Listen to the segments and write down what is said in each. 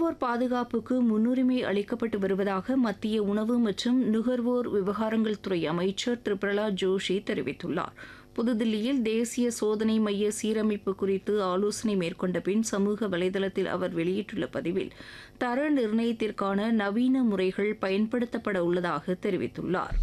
நுகர்வோர் பாதுகாப்புக்கு முன்னுரிமை அளிக்கப்பட்டு வருவதாக மத்திய உணவு மற்றும் நுகர்வோர் விவகாரங்கள் துறை அமைச்சர் திரு பிரகலாத் ஜோஷி தெரிவித்துள்ளார் புதுதில்லியில் தேசிய சோதனை மைய சீரமைப்பு குறித்து ஆலோசனை மேற்கொண்ட பின் சமூக வலைதளத்தில் அவர் வெளியிட்டுள்ள பதிவில் தர நிர்ணயத்திற்கான நவீன முறைகள் பயன்படுத்தப்பட உள்ளதாக தெரிவித்துள்ளார்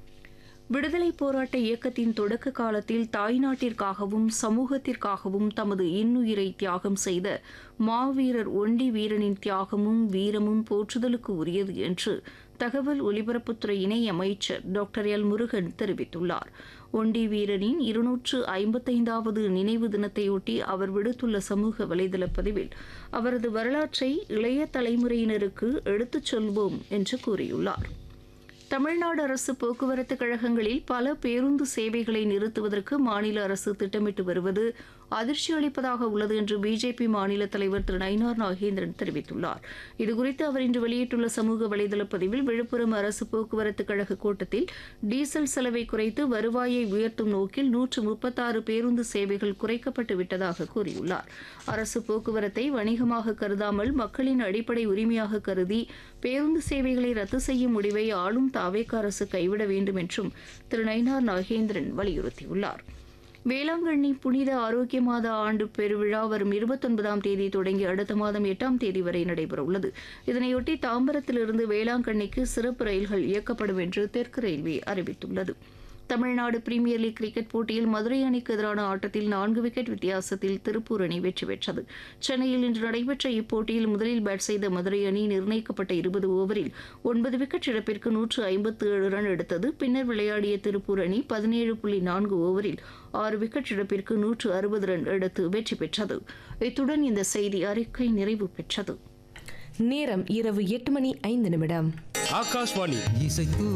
விடுதலைப் போராட்ட இயக்கத்தின் தொடக்க காலத்தில் தாய்நாட்டிற்காகவும் சமூகத்திற்காகவும் தமது இன்னுயிரை தியாகம் செய்த மாவீரர் ஒண்டி வீரனின் தியாகமும் வீரமும் போற்றுதலுக்கு உரியது என்று தகவல் ஒலிபரப்புத்துறை இணை அமைச்சர் டாக்டர் எல் முருகன் தெரிவித்துள்ளார் ஒண்டி வீரனின் இருநூற்று ஐம்பத்தைந்தாவது நினைவு தினத்தையொட்டி அவர் விடுத்துள்ள சமூக வலைதள பதிவில் அவரது வரலாற்றை இளைய தலைமுறையினருக்கு எடுத்துச் சொல்வோம் என்று கூறியுள்ளார் தமிழ்நாடு அரசு போக்குவரத்து கழகங்களில் பல பேருந்து சேவைகளை நிறுத்துவதற்கு மாநில அரசு திட்டமிட்டு வருவது அதிர்ச்சி அளிப்பதாக உள்ளது என்று பிஜேபி மாநில தலைவர் திரு நயினார் நாகேந்திரன் தெரிவித்துள்ளார் இதுகுறித்து அவர் இன்று வெளியிட்டுள்ள சமூக வலைதள பதிவில் விழுப்புரம் அரசு போக்குவரத்து கழக கூட்டத்தில் டீசல் செலவை குறைத்து வருவாயை உயர்த்தும் நோக்கில் நூற்று முப்பத்தாறு பேருந்து சேவைகள் குறைக்கப்பட்டு விட்டதாக கூறியுள்ளார் அரசு போக்குவரத்தை வணிகமாக கருதாமல் மக்களின் அடிப்படை உரிமையாக கருதி பேருந்து சேவைகளை ரத்து செய்யும் முடிவை ஆளும் தாவேக அரசு கைவிட வேண்டும் என்றும் திரு நயினார் நாகேந்திரன் வலியுறுத்தியுள்ளார் வேளாங்கண்ணி புனித ஆரோக்கிய மாத ஆண்டு பெருவிழா வரும் இருபத்தொன்பதாம் தேதி தொடங்கி அடுத்த மாதம் எட்டாம் தேதி வரை நடைபெறவுள்ளது இதனையொட்டி தாம்பரத்திலிருந்து வேளாங்கண்ணிக்கு சிறப்பு ரயில்கள் இயக்கப்படும் என்று தெற்கு ரயில்வே அறிவித்துள்ளது தமிழ்நாடு பிரீமியர் லீக் கிரிக்கெட் போட்டியில் மதுரை அணிக்கு எதிரான ஆட்டத்தில் நான்கு விக்கெட் வித்தியாசத்தில் திருப்பூர் அணி வெற்றி பெற்றது சென்னையில் இன்று நடைபெற்ற இப்போட்டியில் முதலில் பேட் செய்த மதுரை அணி நிர்ணயிக்கப்பட்ட இருபது ஓவரில் ஒன்பது விக்கெட் இழப்பிற்கு நூற்று ஐம்பத்து ஏழு ரன் எடுத்தது பின்னர் விளையாடிய திருப்பூர் அணி பதினேழு புள்ளி நான்கு ஓவரில் ஆறு விக்கெட் இழப்பிற்கு நூற்று அறுபது ரன் எடுத்து வெற்றி பெற்றது இத்துடன் இந்த செய்தி அறிக்கை நிறைவு பெற்றது நேரம் இரவு எட்டு மணி ஐந்து நிமிடம் ஆகாஷ்வாணி இசைத்து